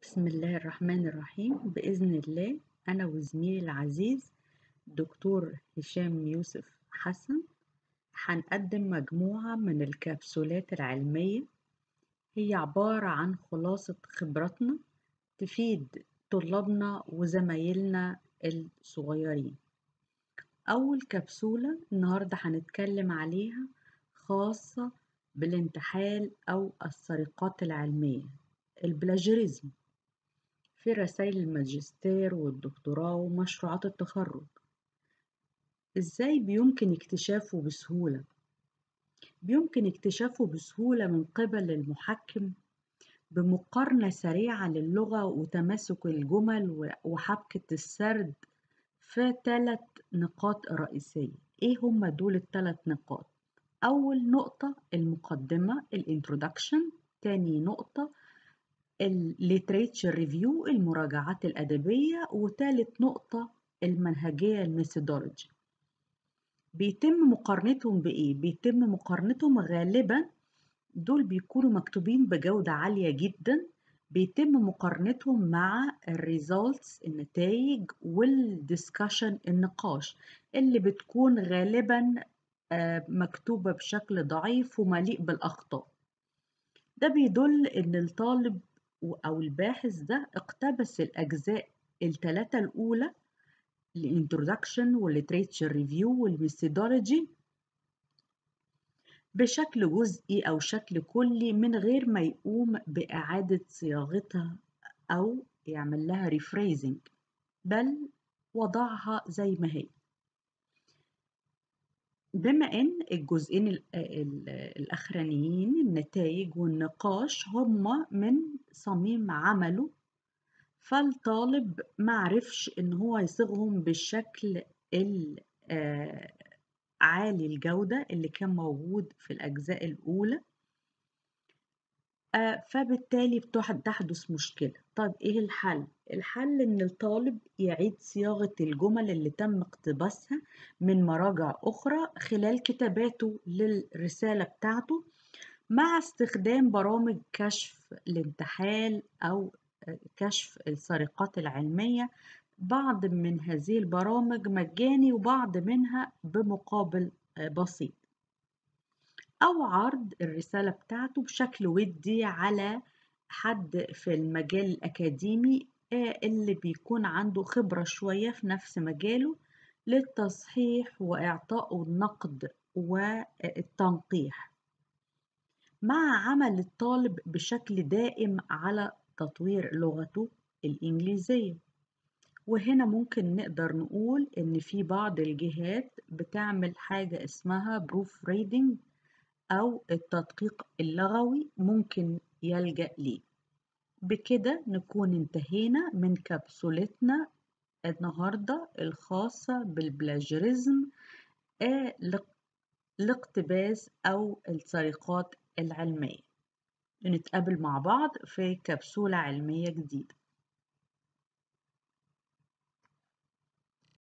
بسم الله الرحمن الرحيم بإذن الله أنا وزميلي العزيز دكتور هشام يوسف حسن هنقدم مجموعة من الكبسولات العلمية هي عبارة عن خلاصة خبراتنا تفيد طلابنا وزمايلنا الصغيرين أول كبسولة النهاردة هنتكلم عليها خاصة بالانتحال أو السرقات العلمية البلاجيريزم في رسائل الماجستير والدكتوراه ومشروعات التخرج ازاي بيمكن اكتشافه بسهولة بيمكن اكتشافه بسهولة من قبل المحكم بمقارنة سريعة للغة وتماسك الجمل وحبكة السرد في ثلاث نقاط رئيسية ايه هما دول الثلاث نقاط أول نقطة المقدمة الانترودكشن تاني نقطة الليتريتشر ريفيو المراجعات الأدبية وثالث نقطة المنهجية الميثودولوجي بيتم مقارنتهم بإيه؟ بيتم مقارنتهم غالبا دول بيكونوا مكتوبين بجودة عالية جدا بيتم مقارنتهم مع الريزولتس النتائج والديسكشن النقاش اللي بتكون غالبا مكتوبة بشكل ضعيف ومليء بالأخطاء ده بيدل إن الطالب أو الباحث ده اقتبس الأجزاء الثلاثة الأولى الانترودكشن والليتريتشر ريفيو والميثودولوجي بشكل جزئي أو شكل كلي من غير ما يقوم بإعادة صياغتها أو يعمل لها ريفريزنج بل وضعها زي ما هي بما ان الجزئين الاخرانيين النتائج والنقاش هما من صميم عمله فالطالب معرفش ان هو يصيغهم بالشكل عالي الجودة اللي كان موجود في الأجزاء الأولى فبالتالي تحدث مشكلة طيب إيه الحل؟ الحل إن الطالب يعيد صياغة الجمل اللي تم اقتباسها من مراجع أخرى خلال كتاباته للرسالة بتاعته مع استخدام برامج كشف الانتحال أو كشف السرقات العلمية بعض من هذه البرامج مجاني وبعض منها بمقابل بسيط أو عرض الرسالة بتاعته بشكل ودي على حد في المجال الأكاديمي اللي بيكون عنده خبرة شوية في نفس مجاله للتصحيح وإعطاء النقد والتنقيح مع عمل الطالب بشكل دائم على تطوير لغته الإنجليزية وهنا ممكن نقدر نقول إن في بعض الجهات بتعمل حاجة اسمها بروف ريدنج أو التدقيق اللغوي ممكن يلجأ ليه بكده نكون انتهينا من كبسولتنا النهاردة الخاصة بالبلاجيريزم الاقتباس أو السرقات العلمية نتقابل مع بعض في كبسولة علمية جديدة